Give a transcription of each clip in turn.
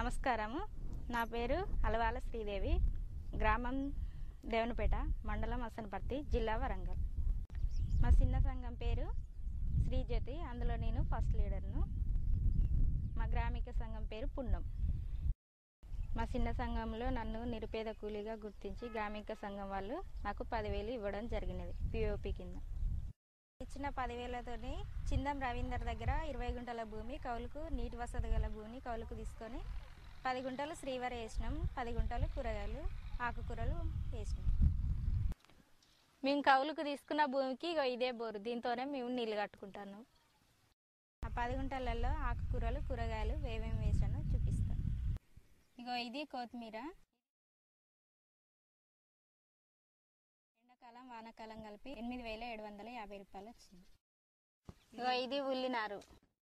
నమస్కారము నా పేరు అలవాల శ్రీదేవి గ్రామం దేవనపేట మండలం అసనపర్తి జిల్లా వరంగల్ మా చిన్న సంఘం పేరు శ్రీజ్యోతి అందులో నేను ఫస్ట్ లీడర్ను మా గ్రామిక సంఘం పేరు పుణ్యం మా చిన్న సంఘంలో నన్ను నిరుపేద కూలీగా గుర్తించి గ్రామిక సంఘం వాళ్ళు నాకు పదివేలు ఇవ్వడం జరిగినది పిఓపి కింద ఇచ్చిన పదివేలతోని చిందం రవీందర్ దగ్గర ఇరవై గుంటల భూమి కౌలుకు నీటి వసతి గల భూమిని కౌలుకు తీసుకొని పది గుంటలు శ్రీవారి వేసినాం పది గుంటలు కూరగాయలు ఆకుకూరలు వేసినాం మేము కౌలుకు తీసుకున్న భూమికి ఇగో ఇదే బోరు దీంతోనే మేము నీళ్ళు కట్టుకుంటాను ఆ పది గుంటలలో ఆకుకూరలు కూరగాయలు ఏమేమి వేసానో చూపిస్తాను ఇగో ఇది కొత్తిమీర ఎండాకాలం వానాకాలం కలిపి ఎనిమిది వేల ఏడు వందల యాభై రూపాయలు వచ్చింది ఇగో ఇది ఉల్లినారు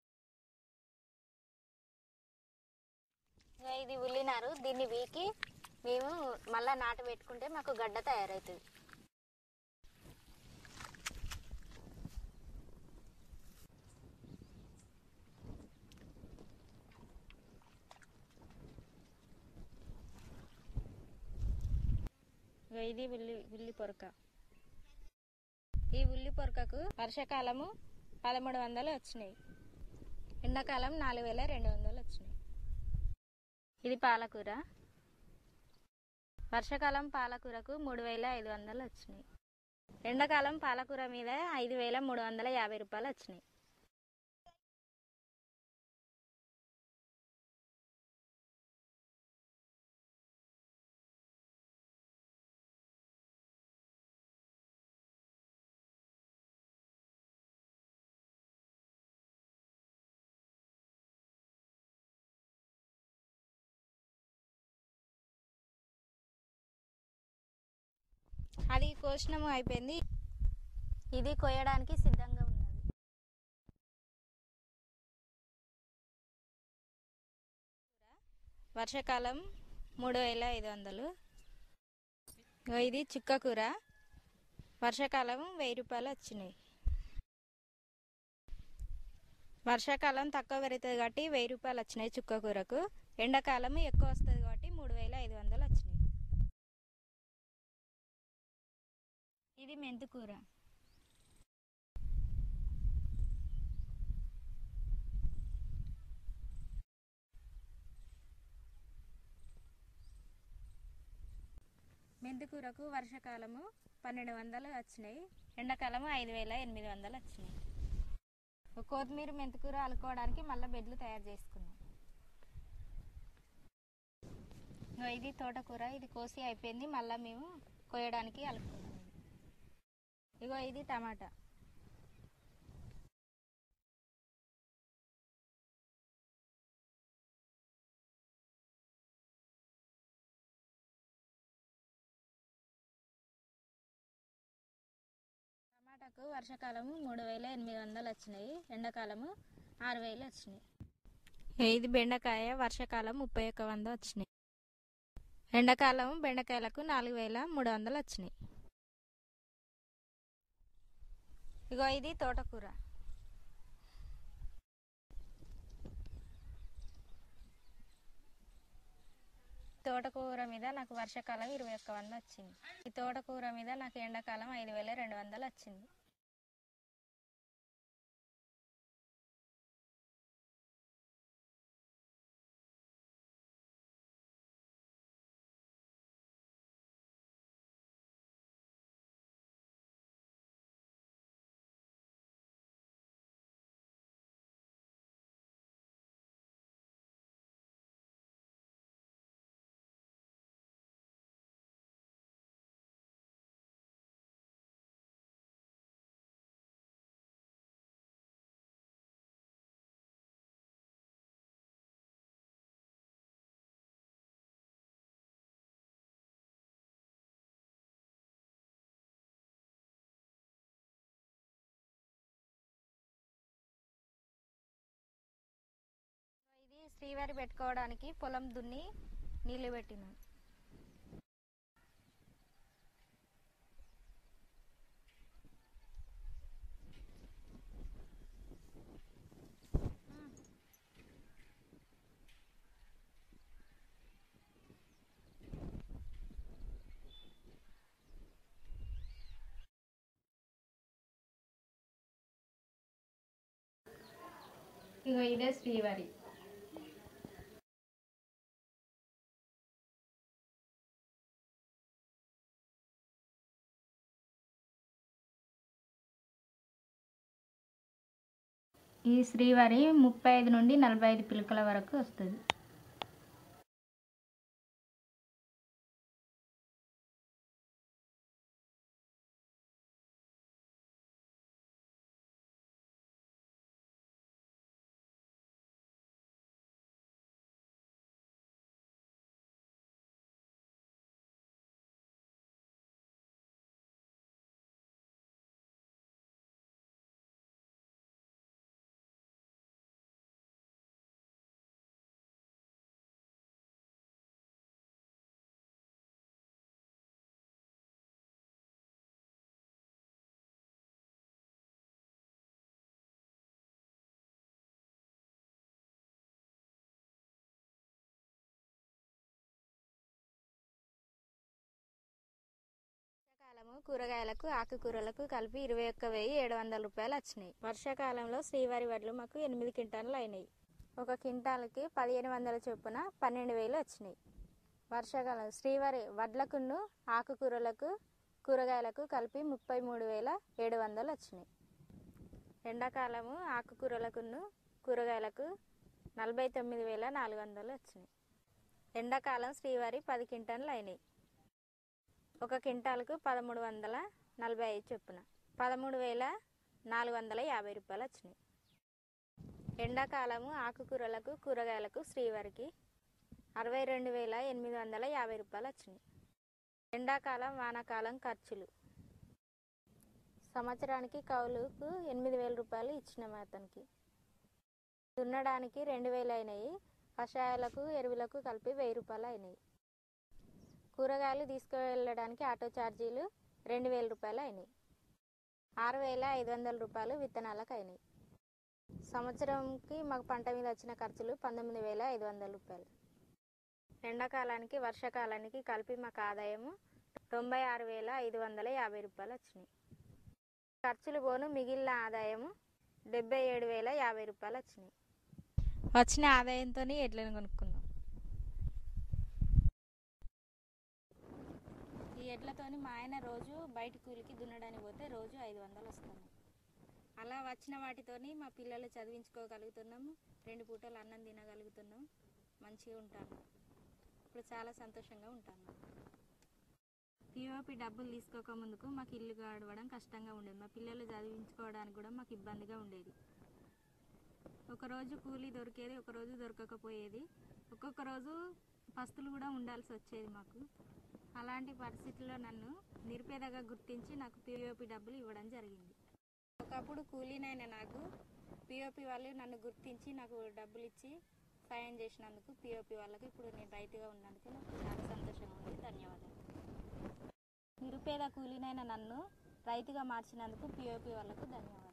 ఇగో ఇది ఉల్లినారు దీన్ని వీకి మేము మళ్ళా నాటు పెట్టుకుంటే మాకు గడ్డ తయారవుతుంది ఇగో ఇది ఉల్లి ఉల్లి పొరక ఈ ఉల్లి పొరకకు వర్షాకాలము పదమూడు వందలు వచ్చినాయి ఎండాకాలం నాలుగు వేల రెండు వందలు వచ్చినాయి ఇది పాలకూర వర్షాకాలం పాలకూరకు మూడు వేల ఐదు వందలు వచ్చినాయి ఎండాకాలం పాలకూర మీద ఐదు వేల మూడు వందల యాభై రూపాయలు వచ్చినాయి అది కోసినము అయిపోయింది ఇది కోయడానికి సిద్ధంగా ఉన్నది వర్షాకాలం మూడు వేల ఐదు వందలు ఇగో ఇది చుక్క కూర వర్షాకాలం వెయ్యి రూపాయలు వచ్చినాయి వర్షాకాలం తక్కువ పెరుగుతుంది కాబట్టి వెయ్యి రూపాయలు వచ్చినాయి చుక్క కూరకు ఎండాకాలం ఎక్కువ వస్తుంది కాబట్టి మూడు వేల ఐదు వందలు వచ్చినాయి ఇది మెంతుకూర మెంతుకూరకు వర్షాకాలము పన్నెండు వందలు వచ్చినాయి ఎండాకాలము ఐదు వేల ఎనిమిది వందలు వచ్చినాయి కొత్తిమీర మెంతుకూర అలుకోవడానికి మళ్ళీ బెడ్లు తయారు చేసుకున్నాం ఇగో ఇది తోటకూర ఇది కోసి అయిపోయింది మళ్ళీ మేము కోయడానికి అలుకున్నాం ఇగో ఇది టమాటా టమాటాకు వర్షాకాలము మూడు వేల ఎనిమిది వందలు వచ్చినాయి ఎండాకాలము ఆరు వేలు వచ్చినాయి ఇది బెండకాయ వర్షాకాలం ముప్పై ఒక్క వంద వచ్చినాయి ఎండాకాలం బెండకాయలకు నాలుగు వేల మూడు వందలు వచ్చినాయి ఇగో ఇది తోటకూర తోటకూర మీద నాకు వర్షాకాలం ఇరవై ఒక్క వంద వచ్చింది ఈ తోటకూర మీద నాకు ఎండాకాలం ఐదు వేల రెండు వందలు వచ్చింది ఇది శ్రీవారి పెట్టుకోవడానికి పొలం దున్ని నీళ్లు పెట్టినాం ఇగో ఇదే శ్రీవారి ఈ శ్రీవారి ముప్పై ఐదు నుండి నలభై ఐదు పిలకల వరకు వస్తుంది వర్షాకాలము కూరగాయలకు ఆకుకూరలకు కలిపి ఇరవై ఒక్క వెయ్యి ఏడు వందల రూపాయలు వచ్చినాయి వర్షాకాలంలో శ్రీవారి వడ్లు మాకు ఎనిమిది క్వింటాన్లు అయినాయి ఒక క్వింటాల్కి పదిహేను వందల చొప్పున పన్నెండు వేలు వచ్చినాయి వర్షాకాలం శ్రీవారి వడ్లకును ఆకుకూరలకు కూరగాయలకు కలిపి ముప్పై మూడు వేల ఏడు వందలు వచ్చినాయి ఎండాకాలము ఆకుకూరలకును కూరగాయలకు నలభై తొమ్మిది వేల నాలుగు వందలు వచ్చినాయి ఎండాకాలం శ్రీవారి పది క్వింటాన్లు అయినాయి ఒక క్వింటాల్కు పదమూడు వందల నలభై ఐదు చొప్పున పదమూడు వేల నాలుగు వందల యాభై రూపాయలు వచ్చినాయి ఎండాకాలము ఆకుకూరలకు కూరగాయలకు శ్రీవారికి అరవై రెండు వేల ఎనిమిది వందల యాభై రూపాయలు వచ్చినాయి ఎండాకాలం వానాకాలం ఖర్చులు సంవత్సరానికి కౌలుకు ఎనిమిది వేల రూపాయలు ఇచ్చినాము అతనికి దున్నడానికి రెండు వేలు అయినాయి కషాయాలకు ఎరువులకు కలిపి వెయ్యి రూపాయలు అయినాయి కూరగాయలు తీసుకువెళ్ళడానికి ఆటో ఛార్జీలు రెండు వేల రూపాయలు అయినాయి ఆరు వేల ఐదు వందల రూపాయలు విత్తనాలకు అయినాయి సంవత్సరంకి మాకు పంట మీద వచ్చిన ఖర్చులు పంతొమ్మిది వేల ఐదు వందల రూపాయలు ఎండాకాలానికి వర్షాకాలానికి కలిపి మాకు ఆదాయము తొంభై ఆరు వేల ఐదు వందల యాభై రూపాయలు వచ్చినాయి ఖర్చులు పోను మిగిలిన ఆదాయము డెబ్బై ఏడు వేల యాభై రూపాయలు వచ్చినాయి వచ్చిన ఆదాయంతో ఎడ్లను కొనుక్కున్నాం ఈ ఎడ్లతోని మా ఆయన రోజు బయట కూలికి దున్నడానికి పోతే రోజు ఐదు వందలు వస్తున్నాయి అలా వచ్చిన వాటితోని మా పిల్లలు చదివించుకోగలుగుతున్నాము రెండు పూటలు అన్నం తినగలుగుతున్నాం మంచిగా ఉంటాను ఇప్పుడు చాలా సంతోషంగా ఉంటాను పిఓపి డబ్బులు తీసుకోక ముందుకు మాకు ఇల్లు గడవడం కష్టంగా ఉండేది మా పిల్లలు చదివించుకోవడానికి కూడా మాకు ఇబ్బందిగా ఉండేది ఒకరోజు కూలీ దొరికేది ఒకరోజు దొరకకపోయేది ఒక్కొక్క రోజు పస్తులు కూడా ఉండాల్సి వచ్చేది మాకు అలాంటి పరిస్థితుల్లో నన్ను నిరుపేదగా గుర్తించి నాకు పిఓపి డబ్బులు ఇవ్వడం జరిగింది ఒకప్పుడు కూలీనైన నాకు పిఓపి వాళ్ళు నన్ను గుర్తించి నాకు డబ్బులు ఇచ్చి సాయం చేసినందుకు పిఓపి వాళ్ళకు ఇప్పుడు నేను రైతుగా ఉన్నందుకు నాకు చాలా సంతోషంగా ఉంది ధన్యవాదాలు నిరుపేద కూలీనైన నన్ను రైతుగా మార్చినందుకు పిఓపి వాళ్ళకు ధన్యవాదాలు